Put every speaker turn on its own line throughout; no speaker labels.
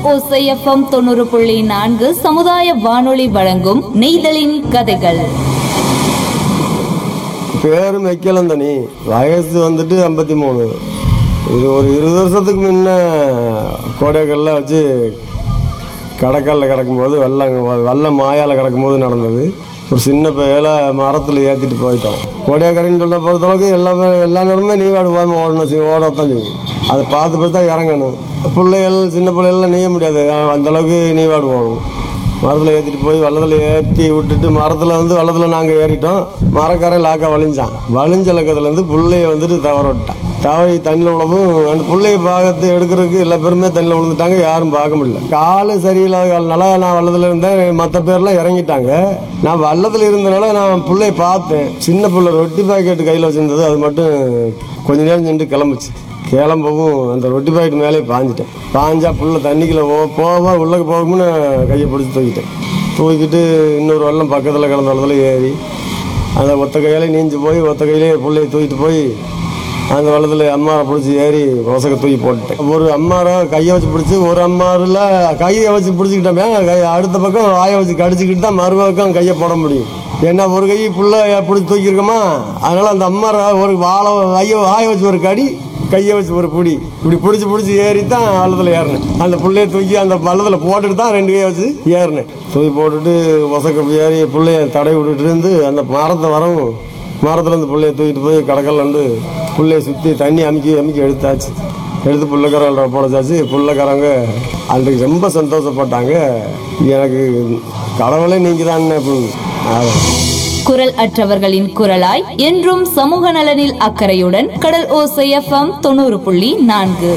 ஓசைஎஃப்எம் தொண்ணூறு புள்ளி நான்கு சமுதாய வானொலி வழங்கும் நெய்தலின் கதைகள்
பேரும் வைக்கலாம் தனி வயசு வந்துட்டு ஐம்பத்தி மூணு இது ஒரு இருபது வருஷத்துக்கு முன்ன கோடைக்கல்ல வச்சு கடற்கல்ல கிடக்கும்போது வெள்ளம் வெள்ளம் மாயால் கிடக்கும்போது நடந்தது ஒரு சின்ன பையில மரத்தில் ஏற்றிட்டு போயிட்டோம் கோடைக்கரைன்னு சொல்ல பொறுத்தளவுக்கு எல்லாமே எல்லா நேரமே நீவாடு போகாமல் ஓடணும் சி- ஓடத்தான் செய்யும் அதை பார்த்து பார்த்து தான் இறங்கணும் பிள்ளைகள் சின்ன பிள்ளைகள்லாம் நீய முடியாது அந்த அளவுக்கு நீவாடு போகணும் மரத்தில் ஏற்றிட்டு போய் வெள்ளத்தில் ஏற்றி விட்டுட்டு மரத்தில் வந்து வெள்ளத்தில் நாங்கள் ஏறிட்டோம் மரக்காரன் லாக்கா வலிஞ்சான் வலிஞ்ச லக்கத்துலேருந்து புள்ளைய வந்துட்டு தவற விட்டான் தவறி தண்ணியில் விழவும் அந்த பிள்ளைய பாகத்தை எடுக்கிறதுக்கு எல்லா பேருமே தண்ணியில் விழுந்துட்டாங்க யாரும் பார்க்க முடியல காலு சரியில்லாத காலனால நான் வெள்ளத்தில் இருந்தேன் மற்ற பேர்லாம் இறங்கிட்டாங்க நான் வெள்ளத்தில் இருந்தனால நான் பிள்ளைய பார்த்தேன் சின்ன பிள்ளை ரொட்டி பாக்கெட் கையில் வச்சிருந்தது அது மட்டும் கொஞ்ச நேரம் நின்று கிளம்புச்சு கிளம்பவும் அந்த ரொட்டி பாக்கெட் மேலே பாஞ்சிட்டேன் பாஞ்சா புள்ள தண்ணிக்குள்ள போ போவா உள்ளக்கு போகும்னு கையை பிடிச்சி தூக்கிட்டேன் தூக்கிட்டு இன்னொரு வெள்ளம் பக்கத்தில் கிடந்த வெள்ளத்தில் ஏறி அந்த ஒத்த கையிலே நீஞ்சு போய் ஒத்த கையிலே பிள்ளைய தூக்கிட்டு போய் அந்த வெள்ளத்தில் அம்மாரை பிடிச்சி ஏறி ஒசக்க தூக்கி போட்டுட்டேன் ஒரு அம்மாரை கையை வச்சு பிடிச்சி ஒரு அம்மாரில் கையை வச்சு பிடிச்சிக்கிட்டோமே கை அடுத்த பக்கம் வாயை வச்சு கடிச்சிக்கிட்டு தான் மறு பக்கம் கையை போட முடியும் ஏன்னா ஒரு கை புள்ள பிடிச்சி தூக்கியிருக்கோமா அதனால அந்த அம்மாரை ஒரு வாழை கையை வாயை வச்சு ஒரு கடி கையை வச்சு ஒரு பிடி இப்படி பிடிச்சி பிடிச்சி ஏறி தான் வள்ளத்தில் ஏறினேன் அந்த புள்ளைய தூக்கி அந்த வள்ளத்தில் போட்டுட்டு தான் ரெண்டு கையை வச்சு ஏறினேன் தூக்கி போட்டுட்டு ஒசக்க ஏறி புள்ளைய தடை விட்டுட்டு இருந்து அந்த மரத்தை வரவும் மரத்துல இருந்து புள்ளைய தூக்கிட்டு போய் கடற்கல்ல இருந்து புள்ளைய சுற்றி தண்ணி அமுக்கி அமுக்கி எடுத்தாச்சு எடுத்து புள்ளக்கரங்க போடச்சாச்சு புள்ளக்கரங்க அன்றைக்கு ரொம்ப சந்தோஷப்பட்டாங்க எனக்கு கடவுளே நீங்கள் தான்
குரல் அற்றவர்களின் குரலாய் என்றும் சமூக நலனில் அக்கறையுடன் கடல் ஓசைஎஃப்எம் தொண்ணூறு புள்ளி நான்கு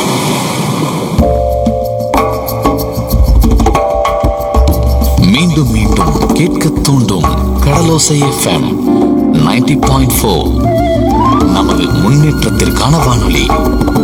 மீண்டும் மீண்டும் கேட்க தூண்டும் கடலோசை எஃப்எம் 90.4 பாயிண்ட் நமது முன்னேற்றத்திற்கான வானொலி